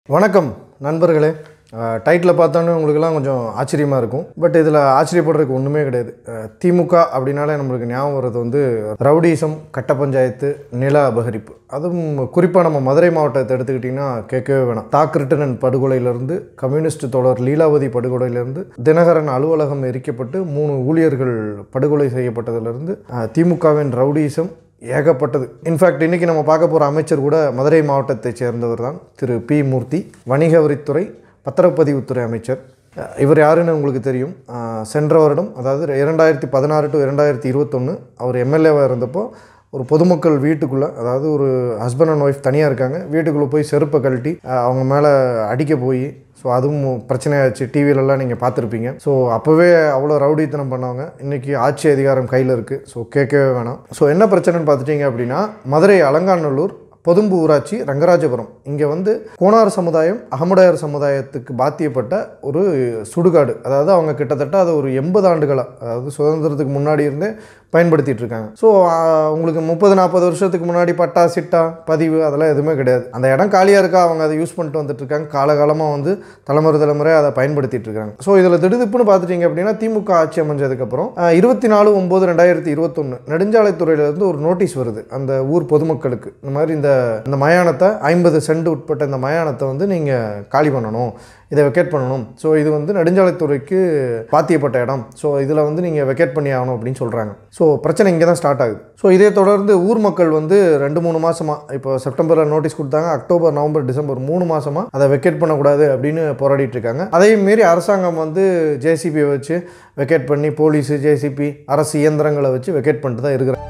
வணக்கம் நண்பர்களே டைட்டில் பார்த்தோன்னே உங்களுக்கெல்லாம் கொஞ்சம் ஆச்சரியமாக இருக்கும் பட் இதில் ஆச்சரியப்படுறதுக்கு ஒன்றுமே கிடையாது அஹ், திமுக அப்படின்னாலே நம்மளுக்கு ஞாபகம் வர்றது வந்து ரவுடிசம் கட்ட பஞ்சாயத்து நில அபகரிப்பு அதுவும் குறிப்பாக நம்ம மதுரை மாவட்டத்தை எடுத்துக்கிட்டிங்கன்னா கேட்கவே வேணாம் தாக்கிருட்டனன் படுகொலையிலிருந்து கம்யூனிஸ்ட் தொடர் லீலாவதி படுகொலையிலிருந்து தினகரன் அலுவலகம் எரிக்கப்பட்டு மூணு ஊழியர்கள் படுகொலை செய்யப்பட்டதிலிருந்து அஹ், திமுகவின் ரவுடிசம் ஏகப்பட்டது இன்ஃபேக்ட் இன்றைக்கி நம்ம பார்க்க போகிற அமைச்சர் கூட மதுரை மாவட்டத்தைச் சேர்ந்தவர் தான் திரு பி மூர்த்தி வணிக வரித்துறை பத்திரப்பதிவுத்துறை அமைச்சர் அஹ் இவர் யாருன்னு உங்களுக்கு தெரியும் அஹ் சென்ற வருடம் அதாவது இரண்டாயிரத்தி பதினாறு டு இரண்டாயிரத்தி இருபத்தொன்று அவர் எம்எல்ஏவாக இருந்தப்போ ஒரு பொதுமக்கள் வீட்டுக்குள்ளே அதாவது ஒரு ஹஸ்பண்ட் அண்ட் ஒய்ஃப் தனியாக இருக்காங்க வீட்டுக்குள்ளே போய் செருப்பை கழட்டி அஹ் அவங்க மேலே அடிக்க போய் ஸோ அதுவும் பிரச்சனையாச்சு டிவிலெல்லாம் நீங்கள் பார்த்துருப்பீங்க ஸோ அப்போவே அவ்வளோ ரவுடித்தனம் பண்ணவங்க இன்றைக்கி ஆட்சி அதிகாரம் கையில் இருக்குது ஸோ கேட்கவே வேணாம் ஸோ என்ன பிரச்சனைன்னு பார்த்துட்டிங்க அப்படின்னா மதுரை அலங்காநல்லூர் பொதும்பு ஊராட்சி ரங்கராஜபுரம் இங்கே வந்து கோனார் சமுதாயம் அகமுடையார் சமுதாயத்துக்கு பாத்தியப்பட்ட ஒரு சுடுகாடு அதாவது அவங்க கிட்டத்தட்ட அதை ஒரு எண்பது ஆண்டுகளாக அதாவது சுதந்திரத்துக்கு முன்னாடி இருந்தே பயன்படுத்திட்டு இருக்காங்க ஸோ உங்களுக்கு முப்பது நாற்பது வருஷத்துக்கு முன்னாடி பட்டா சிட்டா பதிவு அதெல்லாம் எதுவுமே கிடையாது அந்த இடம் காலியாக இருக்கா அவங்க அதை யூஸ் பண்ணிட்டு வந்துட்டு இருக்காங்க காலகாலமாக வந்து தலைமுறை தலைமுறை அதை பயன்படுத்திட்டு இருக்காங்க ஸோ இதில் திடுதிப்புன்னு பார்த்துட்டிங்க அப்படின்னா திமுக ஆட்சி அமைஞ்சதுக்கப்புறம் இருபத்தி நாலு ஒம்பது ரெண்டாயிரத்தி இருபத்தொன்று நெடுஞ்சாலைத்துறையிலேருந்து ஒரு நோட்டீஸ் வருது அந்த ஊர் பொதுமக்களுக்கு இந்த மாதிரி இந்த இந்த மயானத்தை ஐம்பது சென்ட் உட்பட்ட இந்த மயானத்தை வந்து நீங்கள் காலி பண்ணணும் இதை வெக்கேட் பண்ணணும் ஸோ இது வந்து நெடுஞ்சாலைத்துறைக்கு பாத்தியப்பட்ட இடம் ஸோ இதில் வந்து நீங்கள் வெக்கேட் பண்ணி ஆகணும் அப்படின்னு சொல்கிறாங்க ஸோ பிரச்சனை இங்கே தான் ஸ்டார்ட் ஆகுது ஸோ இதே தொடர்ந்து ஊர் மக்கள் வந்து ரெண்டு மூணு மாதமாக இப்போ செப்டம்பரில் நோட்டீஸ் கொடுத்தாங்க அக்டோபர் நவம்பர் டிசம்பர் மூணு மாதமாக அதை வெக்கேட் பண்ணக்கூடாது அப்படின்னு போராடிட்டு இருக்காங்க அதையும் மீறி அரசாங்கம் வந்து ஜேசிபியை வச்சு வெக்கேட் பண்ணி போலீஸு ஜேசிபி அரசு இயந்திரங்களை வச்சு வெக்கேட் பண்ணிட்டு தான் இருக்கிறாங்க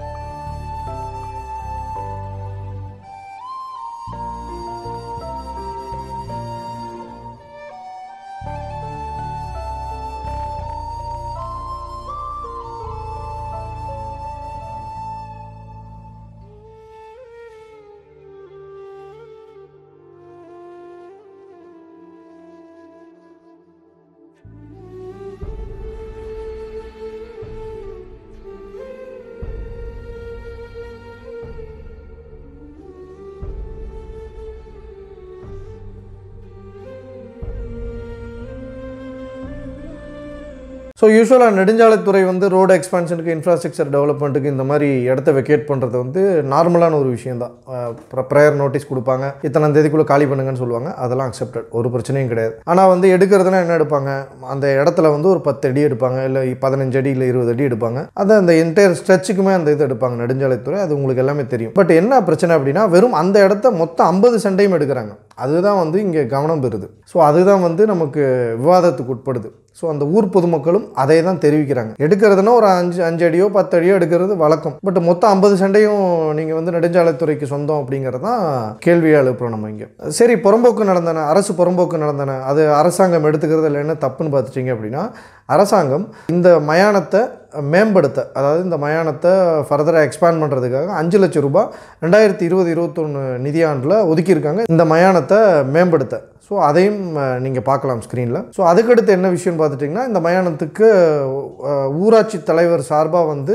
ஸோ யூஸ்வலாக நெடுஞ்சாலைத்துறை வந்து ரோடு எக்ஸ்பான்ஷனுக்கு இன்ஃப்ராஸ்ட்ரக்சர் டெவலப்மெண்ட்டுக்கு இந்த மாதிரி இடத்த வெக்கேட் பண்ணுறது வந்து நார்மலான ஒரு விஷயம் தான் ப்ரேயர் நோட்டீஸ் கொடுப்பாங்க இத்தனை தேதிக்குள்ளே காலி பண்ணுங்கன்னு சொல்லுவாங்க அதெல்லாம் அக்செப்டட் ஒரு பிரச்சனையும் கிடையாது ஆனால் வந்து எடுக்கிறதுனா என்ன எடுப்பாங்க அந்த இடத்துல வந்து ஒரு பத்து அடி எடுப்பாங்க இல்லை பதினஞ்சு அடி இல்லை இருபது அடி எடுப்பாங்க அது அந்த என்டையர் ஸ்ட்ரெச்சுக்குமே அந்த இது எடுப்பாங்க நெடுஞ்சாலைத்துறை அது உங்களுக்கு எல்லாமே தெரியும் பட் என்ன பிரச்சனை அப்படின்னா வெறும் அந்த இடத்த மொத்தம் ஐம்பது சென்டையும் எடுக்கிறாங்க அதுதான் வந்து இங்கே கவனம் பெறுது ஸோ அதுதான் வந்து நமக்கு விவாதத்துக்கு உட்படுது ஸோ அந்த ஊர் பொதுமக்களும் அதை தான் தெரிவிக்கிறாங்க எடுக்கிறதுனா ஒரு அஞ்சு அஞ்சு அடியோ பத்து அடியோ எடுக்கிறது வழக்கம் பட் மொத்தம் ஐம்பது சண்டையும் நீங்கள் வந்து நெடுஞ்சாலைத்துறைக்கு சொந்தம் அப்படிங்கிறது தான் கேள்வியாக எழுப்புறோம் நம்ம இங்கே சரி புறம்போக்கு நடந்தன அரசு புறம்போக்கு நடந்தன அது அரசாங்கம் எடுத்துக்கிறது இல்லை என்ன தப்புன்னு பார்த்துட்டிங்க அப்படின்னா அரசாங்கம் இந்த மயானத்தை மேம்படுத்த அதாவது இந்த மயானத்தை ஃபர்தராக எக்ஸ்பேண்ட் பண்ணுறதுக்காக அஞ்சு லட்சம் ரூபாய் ரெண்டாயிரத்தி இருபது இருபத்தொன்று நிதியாண்டில் ஒதுக்கியிருக்காங்க இந்த மயானத்தை மேம்படுத்த ஸோ அதையும் நீங்கள் பார்க்கலாம் ஸ்க்ரீனில் ஸோ அதுக்கடுத்து என்ன விஷயம்னு பார்த்துட்டிங்கன்னா இந்த மயானத்துக்கு அஹ், ஊராட்சி தலைவர் சார்பாக வந்து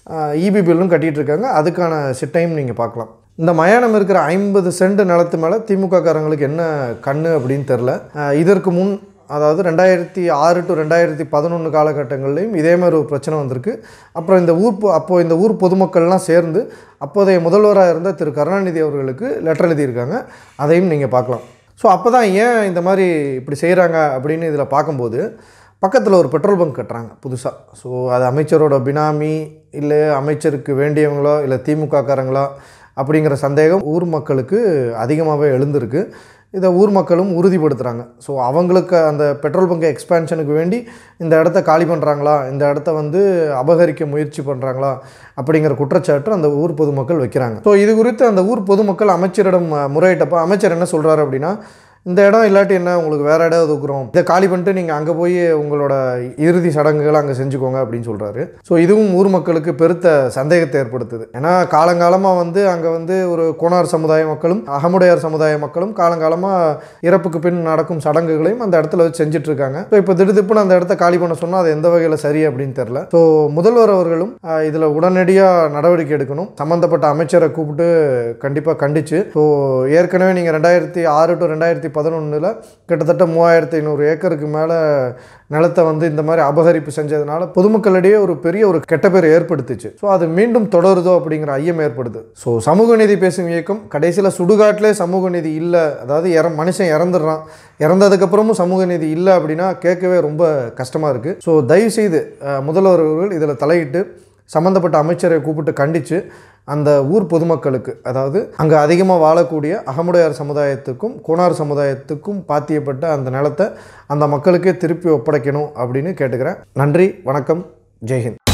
இபி பில்லும் கட்டிகிட்டு இருக்காங்க அதுக்கான சிட்டையும் நீங்கள் பார்க்கலாம் இந்த மயானம் இருக்கிற ஐம்பது சென்ட் நிலத்து மேலே திமுக காரங்களுக்கு என்ன கண்ணு அப்படின்னு தெரில அஹ், இதற்கு முன் அதாவது ரெண்டாயிரத்தி ஆறு டு ரெண்டாயிரத்தி பதினொன்று காலகட்டங்கள்லையும் இதே மாதிரி ஒரு பிரச்சனை வந்திருக்கு அப்புறம் இந்த ஊர் பொ- அப்போ இந்த ஊர் பொதுமக்கள்லாம் சேர்ந்து அப்போதைய முதல்வராக இருந்த திரு கருணாநிதி அவர்களுக்கு லெட்டர் எழுதியிருக்காங்க அதையும் நீங்கள் பார்க்கலாம் ஸோ அப்போ தான் ஏன் இந்த மாதிரி இப்படி செய்கிறாங்க அப்படின்னு இதில் பார்க்கும்போது பக்கத்தில் ஒரு பெட்ரோல் பங்க் கட்டுறாங்க புதுசாக ஸோ அது அமைச்சரோட பினாமி இல்லை அமைச்சருக்கு வேண்டியவங்களோ இல்லை திமுக காரங்களா அப்படிங்கிற சந்தேகம் ஊர் மக்களுக்கு அதிகமாகவே எழுந்திருக்கு இதை ஊர் மக்களும் உறுதிப்படுத்துகிறாங்க ஸோ அவங்களுக்கு அந்த பெட்ரோல் பங்க் எக்ஸ்பேன்ஷனுக்கு வேண்டி இந்த இடத்த காலி பண்ணுறாங்களா இந்த இடத்த வந்து அபகரிக்க முயற்சி பண்ணுறாங்களா அப்படிங்கிற குற்றச்சாட்டு அந்த ஊர் பொதுமக்கள் வைக்கிறாங்க ஸோ இது குறித்து அந்த ஊர் பொதுமக்கள் அமைச்சரிடம் அஹ், முறையிட்டப்ப அமைச்சர் என்ன சொல்கிறாரு அப்படின்னா இந்த இடம் இல்லாட்டி என்ன உங்களுக்கு வேறு இடம் ஒதுக்குறோம் இதை காலி பண்ணிட்டு நீங்கள் அங்கே போய் உங்களோட இறுதி சடங்குகளை அங்கே செஞ்சுக்கோங்க அப்படின்னு சொல்கிறாரு ஸோ இதுவும் ஊர் மக்களுக்கு பெருத்த சந்தேகத்தை ஏற்படுத்துது ஏன்னா காலங்காலமாக வந்து அங்கே வந்து ஒரு கோனார் சமுதாய மக்களும் அகமுடையார் சமுதாய மக்களும் காலங்காலமாக இறப்புக்கு பின் நடக்கும் சடங்குகளையும் அந்த இடத்துல வச்சு செஞ்சுட்டு இருக்காங்க ஸோ இப்போ திடுதிப்புன்னு அந்த இடத்த காலி பண்ண சொன்னால் அது எந்த வகையில் சரி அப்படின்னு தெரில ஸோ முதல்வர் அவர்களும் இதில் உடனடியாக நடவடிக்கை எடுக்கணும் சம்மந்தப்பட்ட அமைச்சரை கூப்பிட்டு கண்டிப்பாக கண்டிச்சு ஸோ ஏற்கனவே நீங்கள் ரெண்டாயிரத்தி ஆறு டு ரெண்டாயிரத்தி பதினொன்றில் கிட்டத்தட்ட மூவாயிரத்தி ஐநூறு ஏக்கருக்கு மேலே நிலத்தை வந்து இந்த மாதிரி அபகரிப்பு செஞ்சதுனால பொதுமக்களிடையே ஒரு பெரிய ஒரு கெட்ட பேர் ஏற்படுத்துச்சு ஸோ அது மீண்டும் தொடருதோ அப்படிங்கிற ஐயம் ஏற்படுது ஸோ சமூக நீதி பேசும் இயக்கம் கடைசியில் சுடுகாட்டிலே சமூக நீதி இல்லை அதாவது இற மனுஷன் இறந்துடுறான் இறந்ததுக்கப்புறமும் சமூக நீதி இல்லை அப்படின்னா கேட்கவே ரொம்ப கஷ்டமாக இருக்குது ஸோ தயவுசெய்து அஹ், முதல்வர் அவர்கள் இதில் தலையிட்டு சம்மந்தப்பட்ட அமைச்சரை கூப்பிட்டு கண்டித்து அந்த ஊர் பொதுமக்களுக்கு அதாவது அங்கே அதிகமாக வாழக்கூடிய அகமுடையார் சமுதாயத்துக்கும் கோனார் சமுதாயத்துக்கும் பாத்தியப்பட்ட அந்த நிலத்தை அந்த மக்களுக்கே திருப்பி ஒப்படைக்கணும் அப்படின்னு கேட்டுக்கிறேன் நன்றி வணக்கம் ஜெய்ஹிந்த்